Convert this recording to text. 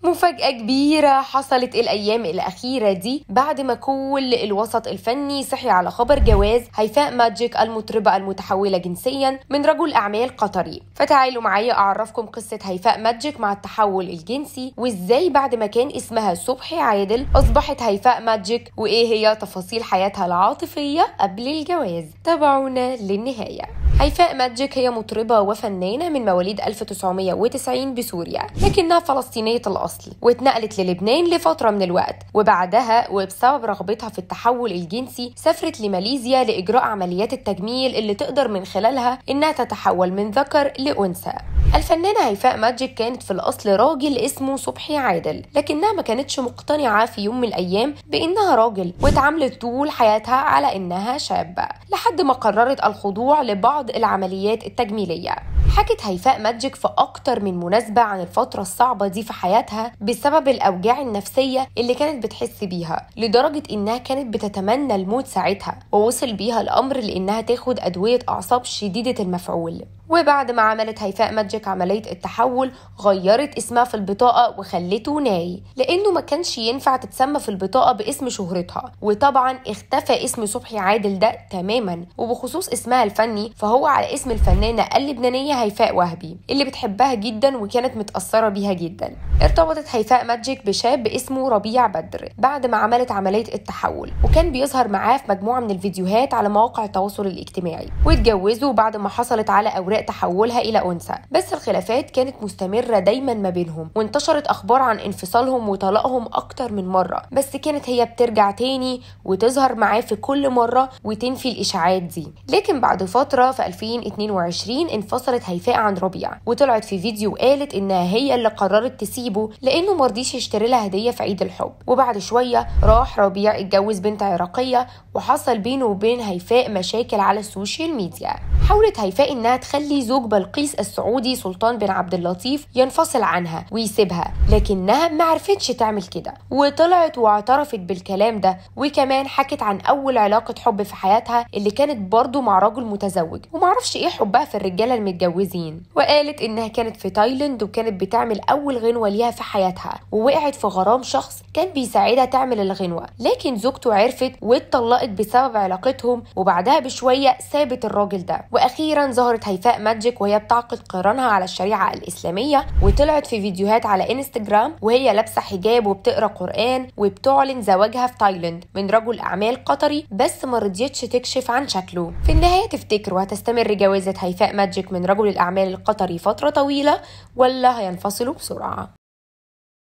مفاجأة كبيرة حصلت الأيام الأخيرة دي بعد ما كل الوسط الفني صحي على خبر جواز هيفاء ماجيك المطربة المتحولة جنسيا من رجل أعمال قطري فتعالوا معايا أعرفكم قصة هيفاء ماجيك مع التحول الجنسي وإزاي بعد ما كان اسمها صبحي عادل أصبحت هيفاء ماجيك وإيه هي تفاصيل حياتها العاطفية قبل الجواز تابعونا للنهاية هيفاء ماجيك هي مطربة وفنانة من مواليد 1990 بسوريا لكنها فلسطينية الأصل واتنقلت للبنان لفترة من الوقت وبعدها وبسبب رغبتها في التحول الجنسي سافرت لماليزيا لإجراء عمليات التجميل اللي تقدر من خلالها إنها تتحول من ذكر لأنثى الفنانة هيفاء ماجيك كانت في الأصل راجل اسمه صبحي عادل لكنها ما كانتش مقتنعة في يوم من الأيام بإنها راجل واتعاملت طول حياتها على إنها شابة لحد ما قررت الخضوع لبعض العمليات التجميلية حكت هيفاء ماجيك في أكتر من مناسبة عن الفترة الصعبة دي في حياتها بسبب الأوجاع النفسية اللي كانت بتحس بيها لدرجة إنها كانت بتتمنى الموت ساعتها ووصل بيها الأمر لإنها تاخد أدوية أعصاب شديدة المفعول وبعد ما عملت هيفاء ماجيك عملية التحول غيرت اسمها في البطاقة وخلته ناي لأنه ما كانش ينفع تتسمى في البطاقة باسم شهرتها وطبعا اختفى اسم صبحي عادل ده تماما وبخصوص اسمها الفني فهو على اسم الفنانة اللبنانية هيفاء وهبي اللي بتحبها جدا وكانت متأثرة بيها جدا ارتبطت هيفاء ماجيك بشاب اسمه ربيع بدر بعد ما عملت عملية التحول وكان بيظهر معاه في مجموعة من الفيديوهات على مواقع التواصل الاجتماعي واتجوزوا بعد ما حصلت على أوراق تحولها إلى أنثى بس الخلافات كانت مستمرة دايما ما بينهم وانتشرت أخبار عن انفصالهم وطلاقهم أكتر من مرة بس كانت هي بترجع تاني وتظهر معاه في كل مرة وتنفي الإشاعات دي لكن بعد فترة في 2022 انفصلت هيفاء عن ربيع وطلعت في فيديو قالت إنها هي اللي قررت تسيبه لأنه مرضيش يشتري لها هدية في عيد الحب وبعد شوية راح ربيع اتجوز بنت عراقية وحصل بينه وبين هيفاء مشاكل على السوشيال ميديا حاولت هيفاء إنها تخلي زوج بلقيس السعودي سلطان بن عبد اللطيف ينفصل عنها ويسيبها لكنها ما عرفتش تعمل كده وطلعت واعترفت بالكلام ده وكمان حكت عن اول علاقه حب في حياتها اللي كانت برضه مع رجل متزوج ومعرفش ايه حبها في الرجاله المتجوزين وقالت انها كانت في تايلاند وكانت بتعمل اول غنوه ليها في حياتها ووقعت في غرام شخص كان بيساعدها تعمل الغنوه لكن زوجته عرفت واتطلقت بسبب علاقتهم وبعدها بشويه سابت الراجل ده واخيرا ظهرت هيفاء ماجيك وهي بتعقد قرانها على الشريعه الاسلاميه وطلعت في فيديوهات على انستجرام وهي لابسه حجاب وبتقرا قران وبتعلن زواجها في تايلاند من رجل اعمال قطري بس ما رضيتش تكشف عن شكله في النهايه تفتكروا هتستمر جوازه هيفاء ماجيك من رجل الاعمال القطري فتره طويله ولا هينفصلوا بسرعه